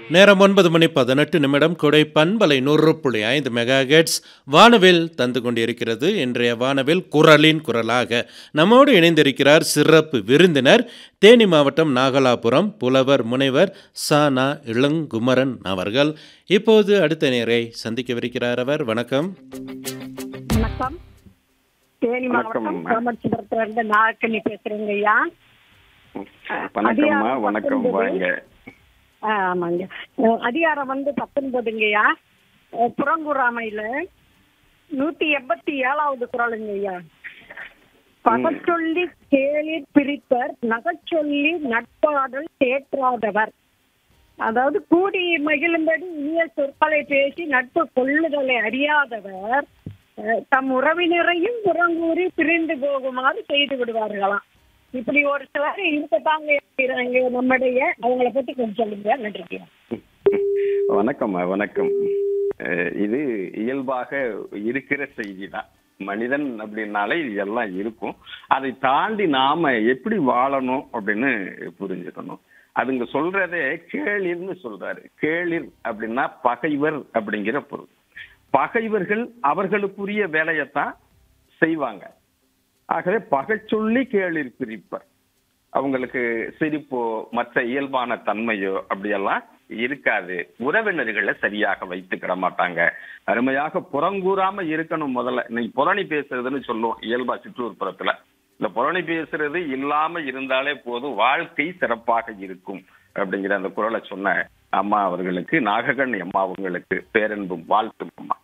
நேரம் ஒன்பது மணி பதினெட்டு நிமிடம் கொடை பண்பலை நூறு புள்ளி ஐந்து மெகா ஹெர்ட்ஸ் வானவில் தந்து கொண்டிருக்கிறது இன்றைய வானவில் குரலின் குரலாக நம்மோடு இணைந்திருக்கிறார் சிறப்பு விருந்தினர் தேனி மாவட்டம் நாகலாபுரம் புலவர் முனைவர் சானா இளங்குமரன் அவர்கள் இப்போது அடுத்த நேரை சந்திக்கவிருக்கிறார் அவர் வணக்கம் வணக்கம் தேனி வணக்கம், மாவட்டம் அம்மா. காமர்ச்சிபுரத்துல இருந்து நாகக்கண்ணி பேசுறேங்க ஐயா வணக்கம்மா அதிகாரம் வணக்கம் பத்தொன்பது. வாங்க ஆ, ஆமாங்க அஹ், அதிகாரம் வந்து பத்தொன்பதுங்கய்யா அஹ், புறங்குறாமையில நூத்தி எண்பத்தி ஏழாவது குரலுங்க ஐயா பகச்சொல்லி கேளிர் பிரிப்பர் நகச்சொல்லி நட்பாடல் தேற்றாதவர் அதாவது கூடி மகிழும்படி இனிய சொற்களை பேசி நட்பு கொள்ளுதலை அறியாதவர் அஹ், தம் உறவினரையும் புறங்கூறி பிரிந்து போகுமாறு செய்து விடுவார்களாம் இப்படி ஒரு சிலர் இருக்கத்தாங்க இருக்கிறாங்க நம்முடைய அவங்கள பத்தி கொஞ்சம் சொல்லுங்க நன்றிங்க வணக்கம்மா வணக்கம் அஹ், இது இயல்பாக இருக்கிற செய்தி தான் மனிதன் அப்படின்னாலே இது எல்லாம் இருக்கும் அதை தாண்டி நாம எப்படி வாழணும் அப்படின்னு புரிஞ்சுக்கணும் அதுங்க சொல்றதே கேளிர்னு சொல்றாரு கேளிர் அப்படின்னா பகைவர் அப்படிங்கிற பொருள் பகைவர்கள் அவர்களுக்குரிய வேலையைத்தான் செய்வாங்க ஆகவே பகைச்சொல்லி கேளிர் பிரிப்பர் அவங்களுக்கு சிரிப்போ மற்ற இயல்பான தன்மையோ அப்படியெல்லாம் இருக்காது உறவினர்களை சரியாக வைத்துக்கிட மாட்டாங்க அருமையாக புறங்கூறாம இருக்கணும் முதல்ல இன்னைக்கு புறணி பேசுறதுன்னு சொல்லுவோம் இயல்பா சிற்றூர் புறத்துல இந்த புறணி பேசுறது இல்லாம இருந்தாலே போதும் வாழ்க்கை சிறப்பாக இருக்கும் அப்படிங்கிற அந்த குரலை சொன்ன அம்மா அவர்களுக்கு நாககண்ணி அம்மா அவங்களுக்கு பேரன்பும் வாழ்த்தும் அம்மா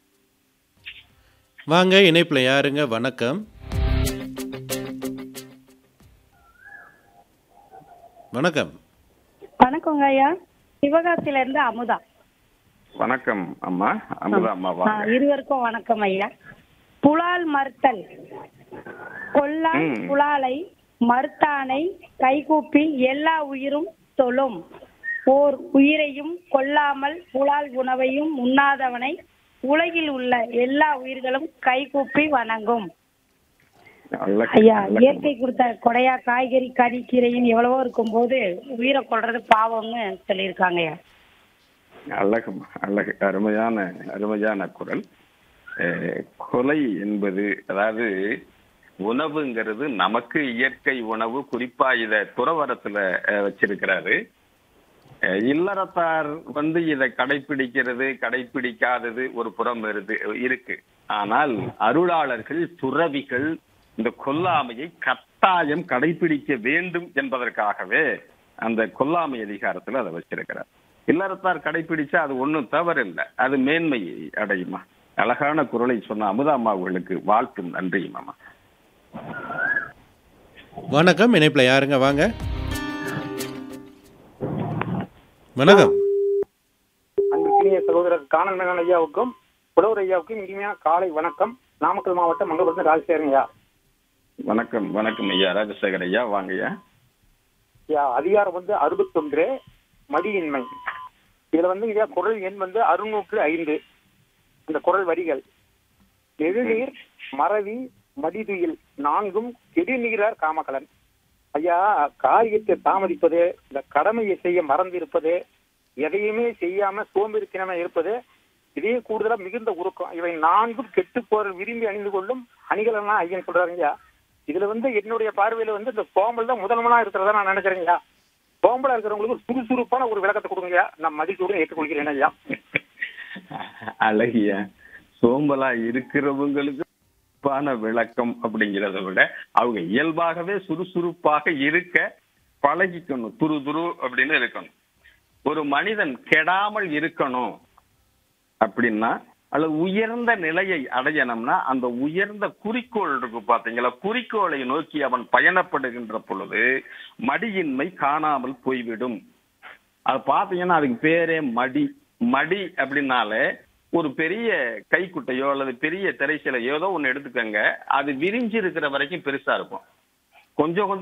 வாங்க இணைப்பில் யாருங்க வணக்கம் வணக்கம் வணக்கங்க ஐயா சிவகாசியில இருந்து அமுதா வணக்கம் அம்மா அமுதா அம்மா ஆ, வாங்க இருவருக்கும் வணக்கம் ஐயா புலால் மறுத்தல் கொல்லான் ம். புலாலை மறுத்தானை கைகூப்பி எல்லா உயிரும் தொழும் ஓர் உயிரையும் கொல்லாமல் புலால் உணவையும் உண்ணாதவனை உலகில் உள்ள எல்லா உயிர்களும் கைகூப்பி வணங்கும் நல்ல- ஐயா நல்ல இயற்கை கொடுத்த கொடையா காய்கறி கறி கீரையும் எவ்வளவோ இருக்கும்போது உயிரை கொல்றது பாவம்னு சொல்லியிருக்காங்க ஐயா அழகுமா அழகு அருமையான அருமையான குரல் அஹ், கொலை என்பது அதாவது உணவுங்கிறது நமக்கு இயற்கை உணவு குறிப்பா இத துறவரத்துல அஹ், வச்சிருக்கிறாரு அஹ், இல்லறத்தார் வந்து இதை கடைபிடிக்கிறது கடைபிடிக்காதது ஒரு புறம் இருக்கு இருக்கு ஆனால் அருளாளர்கள் துறவிகள் இந்த கொல்லாமையை கட்டாயம் கடைபிடிக்க வேண்டும் என்பதற்காகவே அந்த கொல்லாமை அதிகாரத்துல அதை வச்சிருக்கிறார் இல்லறத்தார் கடைபிடிச்சா அது ஒண்ணும் தவறு இல்லை அது மேன்மையை அடையுமா அழகான குரலை சொன்ன அமுதாம்மா அவர்களுக்கு வாழ்த்தும் நன்றியும் அம்மா வணக்கம் இணைப்பில் யாருங்க வாங்க வணக்கம் அன்பிற்கினிய சகோதரர் காணன் ஐயாவுக்கும் புலவர் ஐயாவுக்கும் இனிமையான காலை வணக்கம் நாமக்கல் மாவட்டம் மண்டபத்தில் ராஜசேகரன் ஐயா வணக்கம் வணக்கம் ஐயா ராஜசேகர் ஐயா வாங்க ஐயா ஐயா அதிகாரம் வந்து அறுபத்தொன்று மடியின்மை இதுல வந்து ஐயா குரல் எண் வந்து அறுநூற்று ஐந்து அந்த குரல் வரிகள் நெடுநீர் மறவி மடிதுயில் நான்கும் கெடுநீரார் காமகலன் ஐயா காரியத்தை தாமதிப்பது இந்த கடமையை செய்ய மறந்திருப்பது எதையுமே செய்யாம சோம்பேறித்தனமா இருப்பது இதே கூடுதலா மிகுந்த உருக்கம் இவை நான்கும் கெட்டு போற விரும்பி அணிந்து கொள்ளும் அணிகளா ஐயன் சொல்றாங்க ஐயா இதுல வந்து என்னுடைய பார்வையில வந்து இந்த சோம்பல் தான் முதன்மனா இருக்கிறதா நான் நினைக்கிறேன் ஐயா சோம்பலா இருக்கிறவங்களுக்கு ஒரு சுறுசுறுப்பான ஒரு விளக்கத்தை கொடுங்க ஐயா நான் மதிப்போடு ஏற்றுக்கொள்கிறேன் ஐயா அழகிய சோம்பலா இருக்கிறவங்களுக்கு சிறப்பான விளக்கம் அப்படிங்கிறத விட அவங்க இயல்பாகவே சுறுசுறுப்பாக இருக்க பழகிக்கணும் துரு துரு அப்படின்னு இருக்கணும் ஒரு மனிதன் கெடாமல் இருக்கணும் அப்படின்னா அல்லது உயர்ந்த நிலையை அடையணும்னா அந்த உயர்ந்த குறிக்கோள் இருக்கு பாத்தீங்களா குறிக்கோளை நோக்கி அவன் பயணப்படுகின்ற பொழுது மடியின்மை காணாமல் போய்விடும் அது பாத்தீங்கன்னா அதுக்கு பேரே மடி மடி அப்படின்னாலே ஒரு பெரிய கைக்குட்டையோ அல்லது பெரிய திரைச்சலையோ ஏதோ ஒண்ணு எடுத்துக்கங்க அது விரிஞ்சு இருக்கிற வரைக்கும் பெருசா இருக்கும் கொஞ்சம் கொஞ்சம்